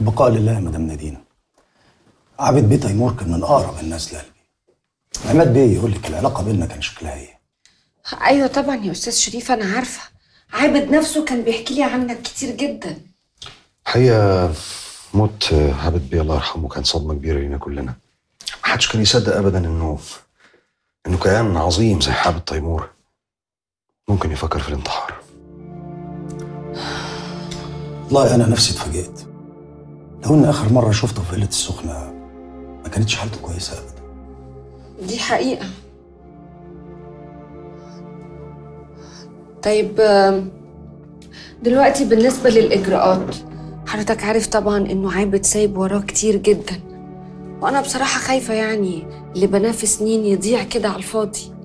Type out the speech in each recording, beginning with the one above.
البقاء لله يا مدام نادين عابد بيه تيمور كان من اقرب الناس لقلبي عماد بيه يقول لك العلاقه بيننا كان شكلها ايه ايوه طبعا يا استاذ شريف انا عارفه عابد نفسه كان بيحكي لي عنك كتير جدا حقيقة موت عبد بيه الله يرحمه كان صدمة كبيرة لينا كلنا محدش كان يصدق أبدا إنه إنه كيان عظيم زي عابد تيمور ممكن يفكر في الانتحار والله انا نفسي اتفاجئت لو ان اخر مره شفته في قله السخنه ما كانتش حالته كويسه ابدا دي حقيقه طيب آم، دلوقتي بالنسبه للاجراءات حضرتك عارف طبعا انه عابد سايب وراه كتير جدا وانا بصراحه خايفه يعني اللي بناه في سنين يضيع كده على الفاضي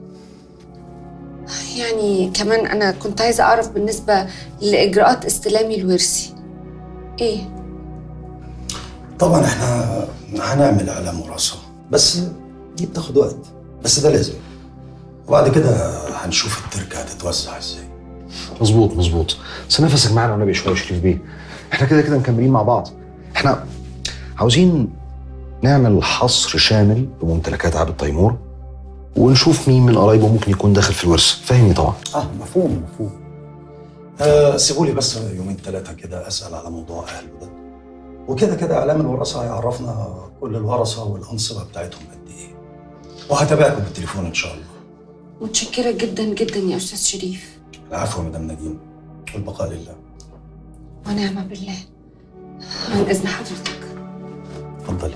يعني كمان انا كنت عايزه اعرف بالنسبه لاجراءات استلامي الورثي ايه طبعا احنا هنعمل اعلام وراثه بس دي بتاخد وقت بس ده لازم وبعد كده هنشوف التركه هتتوزع ازاي مظبوط مظبوط بس نفسك معانا والنبي شوية يا شريف بيه إحنا كده كده مكملين مع بعض إحنا عاوزين نعمل حصر شامل بممتلكات عابد تيمور ونشوف مين من قرايبه ممكن يكون داخل في الورث فاهمني طبعا اه مفهوم مفهوم آه سيبوا لي بس يومين ثلاثه كده اسال على موضوع اهله ده وكده كده اعلام الورثه هيعرفنا كل الورثه والانصبه بتاعتهم قد ايه وهتابعكم بالتليفون ان شاء الله متشكره جدا جدا يا استاذ شريف العفو يا مدام نادين والبقاء لله ونعم بالله عن اذن حضرتك اتفضلي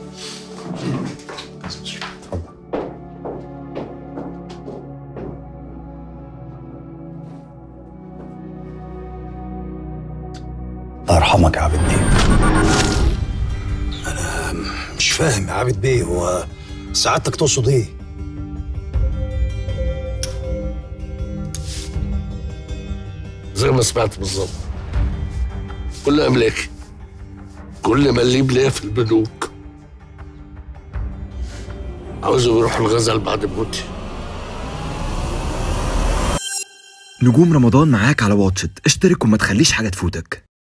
اتفضل الله يرحمك يا عابد بيه انا مش فاهم يا عابد بيه هو سعادتك تقصد ايه زي ما سمعت بالظبط كل املاكي كل مليم ليا في البنوك عاوزهم يروحوا الغزل بعد موتي نجوم رمضان معاك على واتشت اشترك وما تخليش حاجة تفوتك